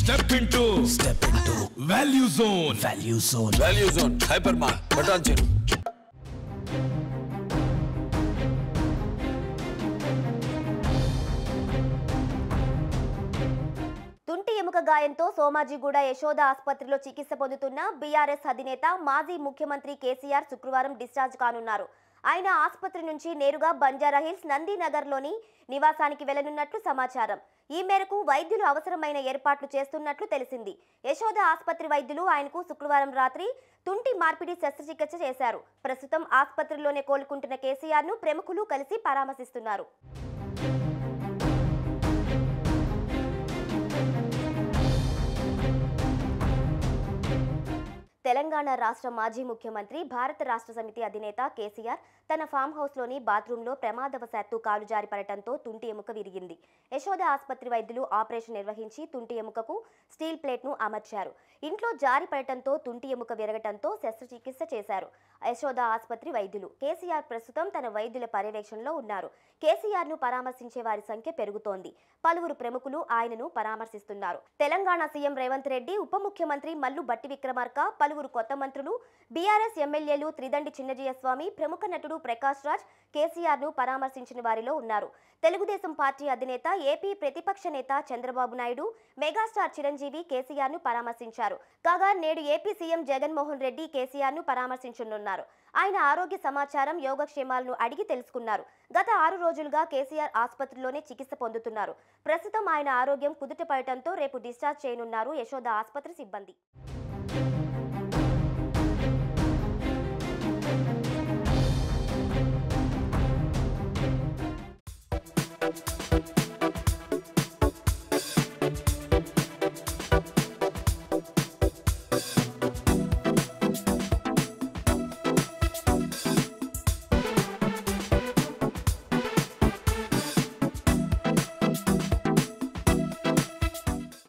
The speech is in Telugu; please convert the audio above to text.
step into step into value zone value zone value zone hyper మార్ బటాన్ చెరు తుంటి ఎముక గాయంతో సోమాజిగూడ యశోద ఆసుపత్రిలో చికిత్స పొందుతున్న బీఆర్ఎస్ అధినేత మాజీ ముఖ్యమంత్రి కేసీఆర్ శుక్రవారం డిశ్చార్జ్ కానున్నారు ఆయన ఆసుపత్రి నుంచి నేరుగా బంజారాహిల్స్ నందీనగర్లోని నివాసానికి వెళ్లనున్నట్లు సమాచారం ఈ మేరకు వైద్యులు అవసరమైన ఏర్పాట్లు చేస్తున్నట్లు తెలిసింది యశోద ఆసుపత్రి వైద్యులు ఆయనకు శుక్రవారం రాత్రి తుంటి మార్పిడి శస్త్రచికిత్స చేశారు ప్రస్తుతం ఆసుపత్రిలోనే కోలుకుంటున్న కేసీఆర్ను ప్రముఖులు కలిసి పరామర్శిస్తున్నారు తెలంగాణ రాష్ట్ర మాజీ ముఖ్యమంత్రి భారత రాష్ట్ర సమితి అధినేత కేసీఆర్ తన ఫామ్ హౌస్లోని బాత్రూంలో ప్రమాదవశాత్తు కాలు జారి పడటంతో తుంటి ఎముక విరిగింది యశోద ఆసుపత్రి వైద్యులు ఆపరేషన్ నిర్వహించి తుంటి ఎముకకు స్టీల్ ప్లేట్ను అమర్చారు ఇంట్లో జారి పడటంతో తుంటి ఎముక విరగటంతో శస్త్రచికిత్స చేశారు యశోద ఆసుపత్రి వైద్యులు కేసీఆర్ ప్రస్తుతం తన వైద్యుల పర్యవేక్షణలో ఉన్నారు కేసీఆర్ను పరామర్శించే వారి సంఖ్య పెరుగుతోంది పలువురు ప్రముఖులు ఆయనను పరామర్శిస్తున్నారు తెలంగాణ సీఎం రేవంత్ రెడ్డి ఉప ముఖ్యమంత్రి మల్లు బట్టి విక్రమార్క పలువురు కొత్త మంత్రులు బీఆర్ఎస్ ఎమ్మెల్యేలు త్రిదండి చిన్నజీయస్వామి ప్రముఖ నటుడు ప్రకాష్ రాజ్ కేసీఆర్ ను పరామర్శించిన వారిలో ఉన్నారు తెలుగుదేశం పార్టీ అధినేత ఏపీ ప్రతిపక్ష నేత చంద్రబాబు నాయుడు మెగాస్టార్ చిరంజీవి కేసీఆర్ ను పరామర్శించారు కాగా నేడు AP CM Jaganmohan Reddy KCR ను పరామర్శించనున్నారు ఆయన ఆరోగ్య సమాచారం యోగక్షేమాలను అడిగి తెలుసుకున్నారు గత ఆరు రోజులుగా కేసీఆర్ ఆసుపత్రిలోనే చికిత్స పొందుతున్నారు ప్రస్తుతం ఆయన ఆరోగ్యం కుదుటపడటంతో రేపు డిశ్చార్జ్ చేయనున్నారు యశోద ఆసుపత్రి సిబ్బంది